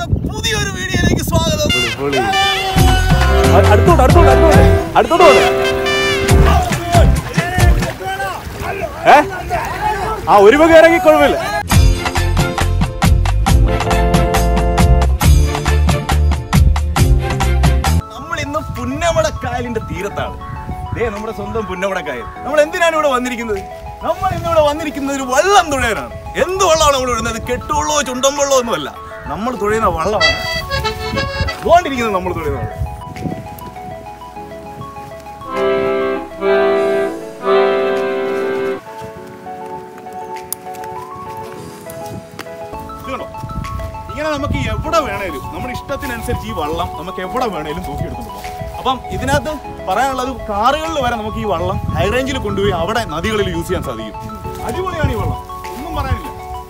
നമ്മുടെ പുതിയൊരു വീഡിയോയിലേക്ക് സ്വാഗതം അടുത്തോട്ട് അടുത്തോട്ട് അടുത്തോട്ട് അടുത്തോട്ട് പോട്ടെ ഏ ആ ഒരു വക ഇറങ്ങി കുഴപ്പമില്ല നമ്മൾ ഇന്ന് പുന്നമടക്കായലിന്റെ തീരത്താണ് ദേ നമ്മുടെ സ്വന്തം പുന്നമടക്കായൽ നമ്മൾ എന്തിനാണ് ഇവിടെ വന്നിരിക്കുന്നത് നമ്മൾ ഇന്ന് ഇവിടെ വന്നിരിക്കുന്നത് ഒരു വള്ളം തുഴയാനാണ് എന്ത് വള്ളമാണ് നമ്മൾ ഇടുന്നത് കെട്ടുവള്ളോ ചുണ്ടൻ വെള്ളമോ ഒന്നുമല്ല നമ്മൾ തുഴയുന്ന വള്ളമാണ് അതുകൊണ്ടിരിക്കുന്നത് നമ്മൾ തുഴയുന്ന വള്ളം ഇത് കണ്ടോ? ഇങ്ങനെ നമുക്ക് എവിടെ വേണേലും നമ്മുടെ ഇഷ്ടത്തിനനുസരിച്ച് ഈ വള്ളം നമുക്ക് എവിടെ വേണേലും തൂക്കിയെടുത്തു പോകാം അപ്പം ഇതിനകത്ത് പറയാനുള്ളത് കാറുകളിൽ വരെ നമുക്ക് ഈ വള്ളം ഹൈ റേഞ്ചിൽ കൊണ്ടുപോയി അവിടെ നദികളിൽ യൂസ് ചെയ്യാൻ സാധിക്കും അടിപൊളിയാണ് ഈ വള്ളം ഒന്നും പറയാനില്ല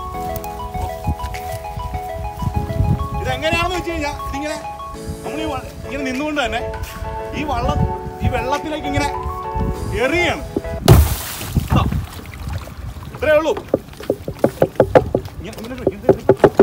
ഇതെങ്ങനെയാണെന്ന് വെച്ച് കഴിഞ്ഞാൽ ഇതിങ്ങനെ നമ്മൾ ഈ വ- ഇങ്ങനെ നിന്നുകൊണ്ട് തന്നെ ഈ വള്ളം ഈ വെള്ളത്തിലേക്ക് ഇങ്ങനെ എറിയാണ് കണ്ടോ? ഇത്രയേ ഉള്ളൂ ഇങ്ങനെ ഇങ്ങനെ ഇങ്ങനെ ഇങ്ങനെ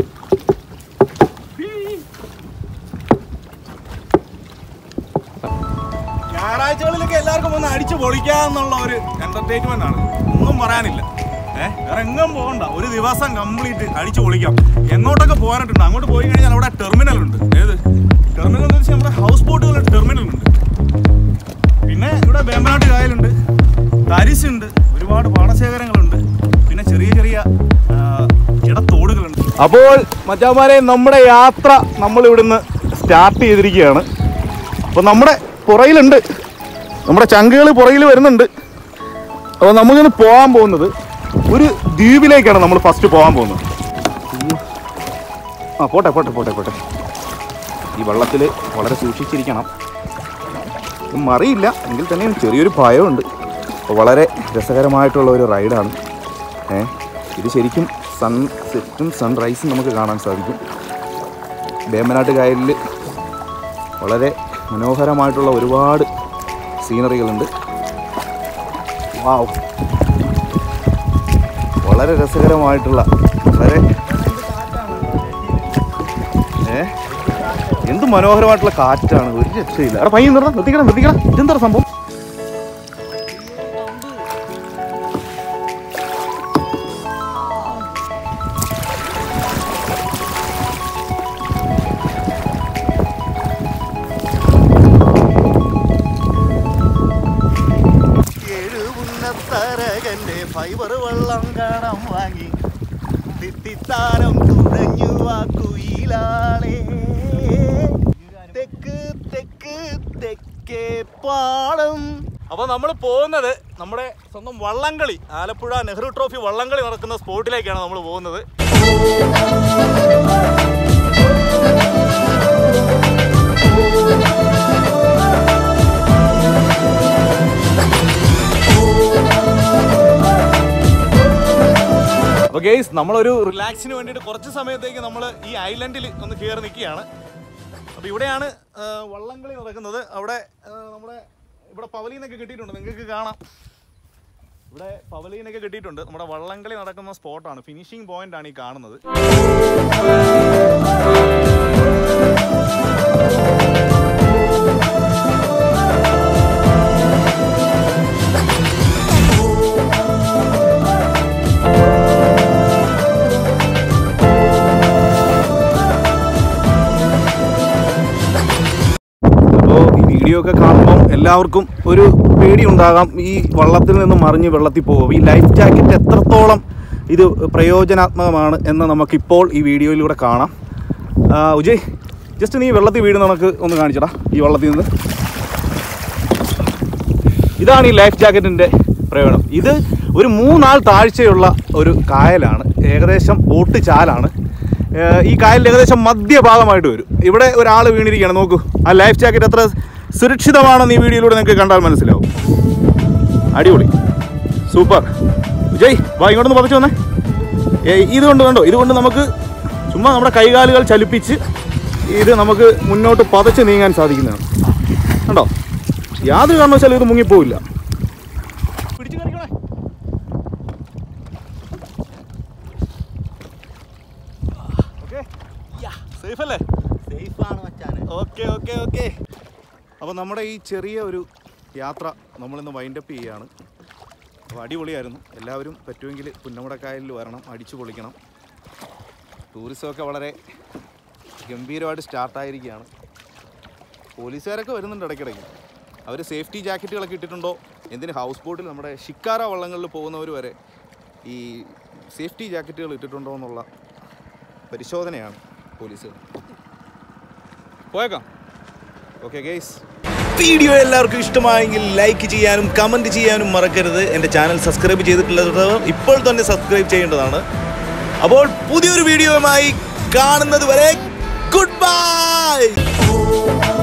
ഞായറാഴ്ചകളിലൊക്കെ എല്ലാവർക്കും ഒന്ന് അടിച്ചു പൊളിക്കാന്നുള്ള ഒരു എന്റർടൈൻമെന്റ് ആണ് ഒന്നും പറയാനില്ല ഏഹ് വേറെ എങ്ങും പോകണ്ട ഒരു ദിവസം കംപ്ലീറ്റ് അടിച്ചു പൊളിക്കാം എങ്ങോട്ടൊക്കെ പോകാനായിട്ടുണ്ട് അങ്ങോട്ട് പോയി കഴിഞ്ഞാൽ അവിടെ ടെർമിനൽ ഉണ്ട് ഏത് ടെർമിനൽ എന്ന് വെച്ചാൽ നമ്മുടെ ഹൗസ് ബോട്ടുകളുടെ ടെർമിനൽ ഉണ്ട് പിന്നെ ഇവിടെ വേമ്പനാട്ട് കായലുണ്ട് തരിശുണ്ട് ഒരുപാട് പാടശേഖരങ്ങളുണ്ട് പിന്നെ ചെറിയ ചെറിയ ആ, ഇടത്തോടുകളുണ്ട് അപ്പോൾ മച്ചാമാരെ നമ്മുടെ യാത്ര നമ്മൾ ഇവിടുന്ന് സ്റ്റാർട്ട് ചെയ്തിരിക്കുകയാണ് അപ്പോൾ നമ്മുടെ പുറയിലുണ്ട് നമ്മുടെ ചങ്കുകൾ പുറകിൽ വരുന്നുണ്ട് അപ്പോൾ നമുക്കിന്ന് പോകാൻ പോകുന്നത് ഒരു ദ്വീപിലേക്കാണ് നമ്മൾ ഫസ്റ്റ് പോകാൻ പോകുന്നത് ആ പോട്ടെ പോട്ടെ പോട്ടെ പോട്ടെ ഈ വെള്ളത്തിൽ വളരെ സൂക്ഷിച്ചിരിക്കണം ഇത് മറിയില്ല എങ്കിൽ തന്നെയും ചെറിയൊരു ഭയമുണ്ട് അപ്പോൾ വളരെ രസകരമായിട്ടുള്ള ഒരു റൈഡാണ് ഏ ഇത് ശരിക്കും സൺ സെറ്റും സൺറൈസും നമുക്ക് കാണാൻ സാധിക്കും വേമ്പനാട്ട് കായലിൽ വളരെ മനോഹരമായിട്ടുള്ള ഒരുപാട് സീനറികളുണ്ട് വാവ് വളരെ രസകരമായിട്ടുള്ള വളരെ ഏ എന്ത് മനോഹരമായിട്ടുള്ള കാറ്റാണ് ഒരു രക്ഷയില്ല അവിടെ പയ്യൻ നിർത്താം നിർത്തിക്കണം നിർത്തിക്കണം ഇതെന്താ സംഭവം എഴുപുന്നത്തരകന്റെ ഫൈബർ വെള്ളം കാണാൻ വാങ്ങി തിത്തിത്താരം തുഴഞ്ഞു ആ കുയിലാളേ തെക്ക് തെക്ക് തെക്കേ പാടം അപ്പൊ നമ്മൾ പോകുന്നത് നമ്മുടെ സ്വന്തം വള്ളംകളി ആലപ്പുഴ നെഹ്റു ട്രോഫി വള്ളംകളി നടക്കുന്ന സ്പോട്ടിലേക്കാണ് നമ്മൾ പോകുന്നത് അപ്പൊ ഗെയ്സ് നമ്മളൊരു റിലാക്സിന് വേണ്ടിയിട്ട് കുറച്ച് സമയത്തേക്ക് നമ്മൾ ഈ ഐലൻഡിൽ ഒന്ന് കയറി നിൽക്കുകയാണ് അപ്പൊ ഇവിടെയാണ് ആ, വള്ളംകളി നടക്കുന്നത് അവിടെ ആ, നമ്മുടെ ഇവിടെ പവലീനൊക്കെ കിട്ടിയിട്ടുണ്ട് നിങ്ങൾക്ക് കാണാം ഇവിടെ പവലീനൊക്കെ കിട്ടിയിട്ടുണ്ട് നമ്മുടെ വള്ളംകളി നടക്കുന്ന സ്പോട്ടാണ് ഫിനിഷിംഗ് പോയിന്റ് ആണ് ഈ കാണുന്നത് അപ്പോൾ ഈ വീഡിയോ ഒക്കെ കാണുമ്പം എല്ലാവർക്കും ഒരു പേടി ഉണ്ടാകാം ഈ വള്ളത്തിൽ നിന്ന് മറിഞ്ഞ് വെള്ളത്തിൽ പോകും ഈ ലൈഫ് ജാക്കറ്റ് എത്രത്തോളം ഇത് പ്രയോജനാത്മകമാണ് എന്ന് നമുക്കിപ്പോൾ ഈ വീഡിയോയിലൂടെ കാണാം ആ, ഉജയ് ജസ്റ്റ് നീ വെള്ളത്തിൽ വീഴുന്ന നമുക്ക് ഒന്ന് കാണിച്ചടാ ഈ വള്ളത്തിൽ നിന്ന് ഇതാണ് ഈ ലൈഫ് ജാക്കറ്റിൻ്റെ പ്രയോജനം ഇത് ഒരു മൂന്നാൾ താഴ്ചയുള്ള ഒരു കായലാണ് ഏകദേശം ബോട്ട് ചാലാണ് ഏഹ് ഈ കായലിൻ്റെ ഏകദേശം മധ്യഭാഗമായിട്ട് വരും ഇവിടെ ഒരാൾ വീണിരിക്കുകയാണ് നോക്കൂ ആ ലൈഫ് ജാക്കറ്റ് എത്ര സുരക്ഷിതമാണെന്ന് ഈ വീഡിയോയിലൂടെ നിങ്ങൾക്ക് കണ്ടാൽ മനസ്സിലാവും അടിപൊളി സൂപ്പർ വിജയ് വാ ഇങ്ങോട്ടൊന്ന് പതച്ചു വന്നേ ഏയ് ഇതുകൊണ്ട് കണ്ടോ ഇതുകൊണ്ട് നമുക്ക് ചുമ്മാ നമ്മുടെ കൈകാലുകൾ ചലിപ്പിച്ച് ഇത് നമുക്ക് മുന്നോട്ട് പതച്ച് നീങ്ങാൻ സാധിക്കുന്നതാണ് കണ്ടോ യാതൊരു കാരണവശാലും ഇത് മുങ്ങിപ്പോവില്ല പിടിച്ചു കറിക്കണേ ഓക്കെ സേഫ് അല്ലേ സേഫാണ് മച്ചാനെ ഓക്കെ ഓക്കെ ഓക്കെ അപ്പോൾ നമ്മുടെ ഈ ചെറിയ ഒരു യാത്ര നമ്മളിന്ന് വൈൻഡപ്പ് ചെയ്യുകയാണ് അപ്പോൾ അടിപൊളിയായിരുന്നു എല്ലാവരും പറ്റുമെങ്കിൽ പുന്നമടക്കായലിൽ വരണം അടിച്ചു പൊളിക്കണം ടൂറിസമൊക്കെ വളരെ ഗംഭീരമായിട്ട് സ്റ്റാർട്ടായിരിക്കുകയാണ് പോലീസുകാരൊക്കെ വരുന്നുണ്ട് ഇടയ്ക്കിടയ്ക്ക് അവർ സേഫ്റ്റി ജാക്കറ്റുകളൊക്കെ ഇട്ടിട്ടുണ്ടോ എന്തിന് ഹൗസ് ബോട്ടിൽ നമ്മുടെ ഷിക്കാര വള്ളങ്ങളിൽ പോകുന്നവർ വരെ ഈ സേഫ്റ്റി ജാക്കറ്റുകൾ ഇട്ടിട്ടുണ്ടോ എന്നുള്ള പരിശോധനയാണ് പോലീസുകാർ പോയേക്കാം ഓക്കെ ഗേസ് വീഡിയോ എല്ലാവർക്കും ഇഷ്ടമായെങ്കിൽ ലൈക്ക് ചെയ്യാനും കമൻറ്റ് ചെയ്യാനും മറക്കരുത് എൻ്റെ ചാനൽ സബ്സ്ക്രൈബ് ചെയ്തിട്ടുള്ളവർ ഇപ്പോൾ തന്നെ സബ്സ്ക്രൈബ് ചെയ്യേണ്ടതാണ് അപ്പോൾ പുതിയൊരു വീഡിയോയുമായി കാണുന്നത് വരെ ഗുഡ് ബൈ